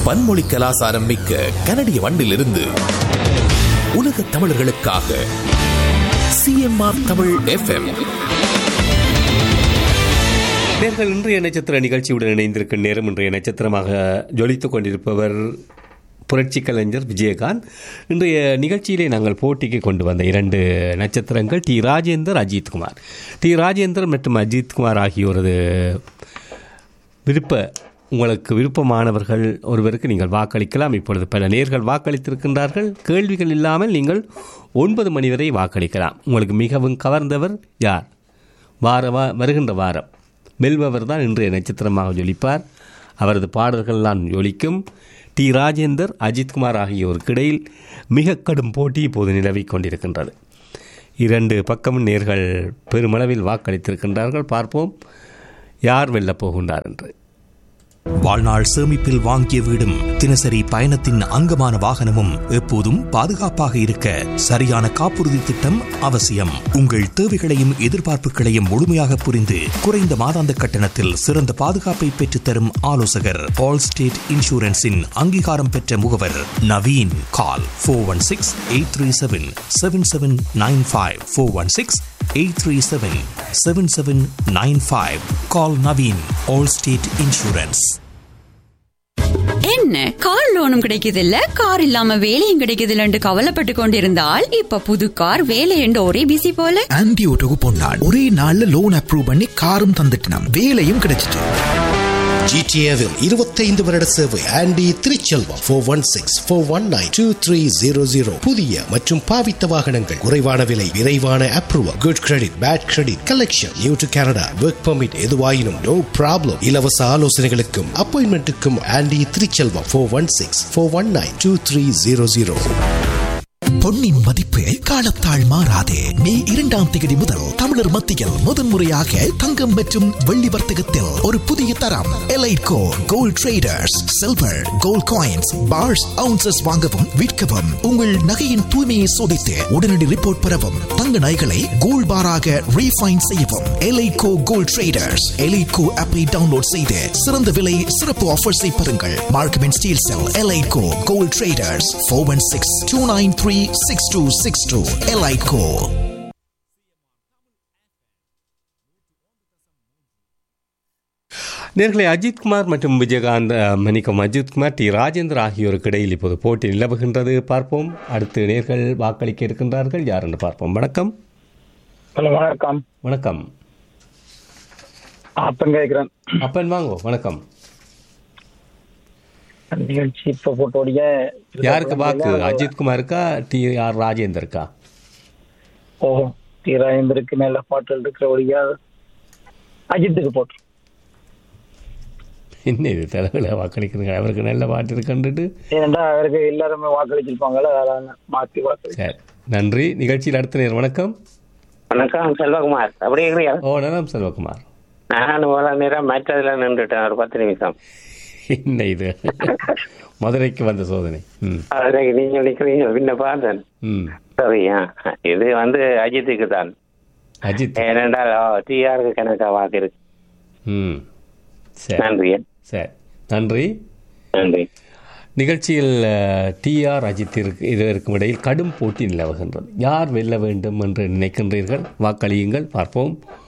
பன்மொழி கலாசாரம் மிக்க கனடிய வண்டிலிருந்து உலக தமிழர்களுக்காக சிஎம்ஆர் தமிழ் எஃப்எம் நேர்கள் இன்றைய நட்சத்திர நிகழ்ச்சியுடன் இணைந்திருக்கும் நேரம் இன்றைய நட்சத்திரமாக ஜொலித்துக் கொண்டிருப்பவர் புரட்சி கலைஞர் விஜயகாந்த் இன்றைய நிகழ்ச்சியிலே நாங்கள் போட்டிக்கு கொண்டு வந்த இரண்டு நட்சத்திரங்கள் டி ராஜேந்தர் அஜித்குமார் டி ராஜேந்தர் மற்றும் அஜித்குமார் ஆகியோரது விருப்ப உங்களுக்கு விருப்பமானவர்கள் ஒருவருக்கு நீங்கள் வாக்களிக்கலாம் இப்பொழுது பல நேர்கள் வாக்களித்திருக்கின்றார்கள் கேள்விகள் இல்லாமல் நீங்கள் ஒன்பது மணி வரை வாக்களிக்கலாம் உங்களுக்கு மிகவும் கவர்ந்தவர் யார் வார வா வருகின்ற வாரம் மெல்பவர் தான் இன்றைய நட்சத்திரமாக ஜொலிப்பார் அவரது பாடல்கள்லாம் ஜொலிக்கும் டி ராஜேந்தர் அஜித்குமார் ஆகியோருக்கு இடையில் மிக கடும் போட்டி இப்போது நிலவிக் கொண்டிருக்கின்றது இரண்டு பக்கமும் நேர்கள் பெருமளவில் வாக்களித்திருக்கின்றார்கள் பார்ப்போம் யார் வெல்லப் போகின்றார் என்று வாழ்நாள் சேமிப்பில் வாங்கிய வீடும் தினசரி பயணத்தின் அங்கமான வாகனமும் எப்போதும் பாதுகாப்பாக இருக்க சரியான காப்புறுதி திட்டம் அவசியம் உங்கள் தேவைகளையும் எதிர்பார்ப்புகளையும் முழுமையாக புரிந்து குறைந்த மாதாந்த கட்டணத்தில் சிறந்த பாதுகாப்பை பெற்றுத்தரும் ஆலோசகர் ஆல் ஸ்டேட் இன்சூரன்ஸின் அங்கீகாரம் பெற்ற முகவர் Naveen call four one six eight three seven seven seven nine five four one six eight three seven seven seven nine five call Naveen Allstate insurance என்ன கார் லோனும் கிடைக்குதில்ல கார் இல்லாம வேலையும் கிடைக்குதில்லன்னு கவலைப்பட்டு கொண்டிருந்தால் இப்ப புது கார் வேலை என்று ஒரே பிசி போல ஆன்டி ஓட்டோக்கு போனான் ஒரே நாள்ல லோன் அப்ரூவ் பண்ணி காரும் தந்துட்டான் வேலையும் கிடைச்சிட்டு ஜிடிஏவில் இருபத்தைந்து வருட சேவை Andy Thiruchelvam four one six four one nine two three zero zero புதிய மற்றும் பாவித்த வாகனங்கள் குறைவான விலை விரைவான approval good credit bad credit collection new to Canada work permit எதுவாயினும் நோ ப்ராப்ளம் இலவச ஆலோசனைகளுக்கும் அப்பாயின்மெண்ட்டுக்கும் Andy Thiruchelvam four one six four one nine two three zero zero பொன்னின் மதிப்பு காலத்தால் மாறாதே மே இரண்டாம் தேதி முதல் தமிழர் மத்தியில் முதன்முறையாக தங்கம் மற்றும் வெள்ளி வர்த்தகத்தில் ஒரு புதிய தரம் Eliteco gold traders silver gold coins bars ounces வாங்கவும் விற்கவும் உங்கள் நகையின் தூய்மையை சோதித்து உடனடி ரிப்போர்ட் பெறவும் தங்க நகைகளை கோல்ட் பாராக ரீஃபைன் செய்யவும் எலைட்கோ கோல்ட் ட்ரேடர்ஸ் எலைட்கோ ஆப்பை டவுன்லோட் செய்து சிறந்த விலை சிறப்பு ஆஃபர்ஸை பெறுங்கள் Markham and Steeles Eliteco gold traders four one six two nine three six two six two Eliteco நேர்களை அஜித்குமார் மற்றும் விஜயகாந்த் அஹ், மன்னிக்கவும் அஜித்குமார் டி ராஜேந்தர் ஆகியோருக்கு இடையில் இப்போது போட்டி நிலவுகின்றது பார்ப்போம் அடுத்து நேர்கள் வாக்களிக்க இருக்கின்றார்கள் யார் என்று பார்ப்போம் வணக்கம் ஹலோ வணக்கம் வணக்கம் அப்பன் கேட்கிறேன் அப்பன் வாங்கோ வணக்கம் நிகழ்ச்சி இப்ப போட்டோடைய யாருக்கு வாக்கு அஜித்குமாருக்கா டி ஆர் ராஜேந்தருக்கா ஓ தீராயந்திருக்கு நல்ல பாட்டுகள் இருக்கிறபடியா அஜித்துக்கு போட்டு என்ன இது தலைவில் வாக்களிக்கிறீங்க அவருக்கு நல்ல பாட்டு இருக்குன்ட்டு ஏனென்றா அவருக்கு எல்லாருமே வாக்களிச்சிருப்பாங்கல்ல அதனால மாத்தி வாக்களி சரி நன்றி நிகழ்ச்சியில் அடுத்த நேர் வணக்கம் வணக்கம் செல்வகுமார் அப்படி இருக்கிறியா ஓ நலம் செல்வகுமார் நான் இவ்வளவு நேரம் மற்றதுல நின்றுட்டேன் ஒரு பத்து நிமிஷம் என்ன இது மதுரைக்கு வந்த சோதனை ம் அதுக்கு நீங்க நிக்கிறீங்க பின்ன பார்த்தேன் ம் சரியா இது வந்து அஜித்துக்கு தான் அஜித் ஏனென்றால் டிஆருக்கு கணக்கா வாக்கு இருக்கு ம் சரி நன்றி சரி நன்றி நன்றி நிகழ்ச்சியில் டிஆர் அஜித் இருக்கு இருவருக்கும் இடையில் கடும் போட்டி நிலவுகின்றது யார் வெல்ல வேண்டும் என்று நினைக்கின்றீர்கள் வாக்களியுங்கள் பார்ப்போம்